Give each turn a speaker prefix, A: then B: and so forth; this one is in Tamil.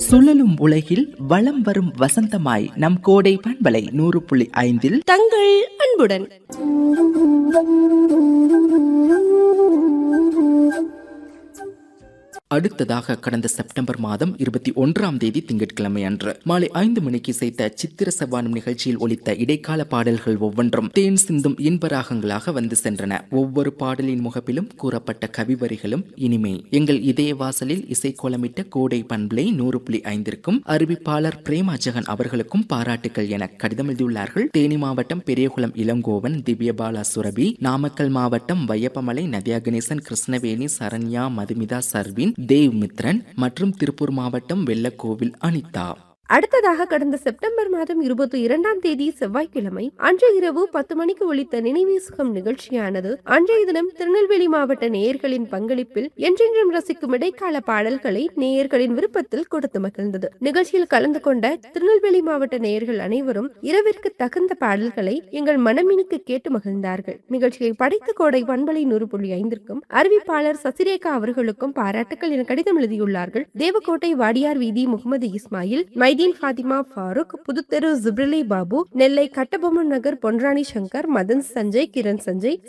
A: சுழலும் உலகில் வலம் வரும் வசந்தமாய் நம் கோடை பண்பலை நூறு புள்ளி ஐந்தில்
B: தங்கள் அன்புடன்
A: அடுத்ததாக கடந்த செப்டம்பர் மாதம் இருபத்தி ஒன்றாம் தேதி திங்கட்கிழமை அன்று மாலை ஐந்து மணிக்கு இசைத்த சித்திர சவானம் நிகழ்ச்சியில் ஒலித்த இடைக்கால பாடல்கள் ஒவ்வொன்றும் தேன் சிந்தும் இன்பராகங்களாக வந்து சென்றன ஒவ்வொரு பாடலின் முகப்பிலும் கூறப்பட்ட கவிவரிகளும் இனிமே எங்கள் இதய வாசலில் இசை கோலமிட்ட கோடை பண்பலை நூறு புள்ளி ஐந்திற்கும் அறிவிப்பாளர் பிரேமா ஜெகன் அவர்களுக்கும் பாராட்டுகள் என கடிதம் எழுதியுள்ளார்கள் தேனி மாவட்டம் பெரியகுளம் இளங்கோவன் திவ்யபாலா சுரபி நாமக்கல் மாவட்டம் வையப்பமலை நதியா கணேசன் கிருஷ்ணவேணி சரண்யா மதுமிதா சர்வின் தேவ் மித்ரன் மற்றும் திருப்பூர் மாவட்டம் வெள்ளக்கோவில் அனிதா
B: அடுத்ததாக கடந்த செப்டம்பர் மாதம் இருபத்தி இரண்டாம் தேதி செவ்வாய்க்கிழமை அன்றைய இரவு பத்து மணிக்கு ஒலித்த நினைவேசுகம் நிகழ்ச்சியானது அன்றைய தினம் திருநெல்வேலி மாவட்ட நேயர்களின் பங்களிப்பில் என்றென்றும் ரசிக்கும் இடைக்கால பாடல்களை நேயர்களின் விருப்பத்தில் கொடுத்து மகிழ்ந்தது நிகழ்ச்சியில் கலந்து கொண்ட திருநெல்வேலி மாவட்ட நேயர்கள் அனைவரும் இரவிற்கு தகுந்த பாடல்களை எங்கள் மனமினுக்கு கேட்டு மகிழ்ந்தார்கள் நிகழ்ச்சியை படைத்த கோடை பண்பலை நூறு புள்ளி ஐந்திற்கும் அறிவிப்பாளர் சசிரேகா அவர்களுக்கும் பாராட்டுக்கள் என கடிதம் எழுதியுள்ளார்கள் தேவக்கோட்டை வாடியார் வீதி முகமது இஸ்மாயில் மைதீன் ஃபாத்திமா ஃபாரூக் புதுத்தெரு ஜுப்ரிலி பாபு நெல்லை கட்டபொம்மன் நகர் பொன்ராணி சங்கர் மதன் சஞ்சய் கிரண் சஞ்சய்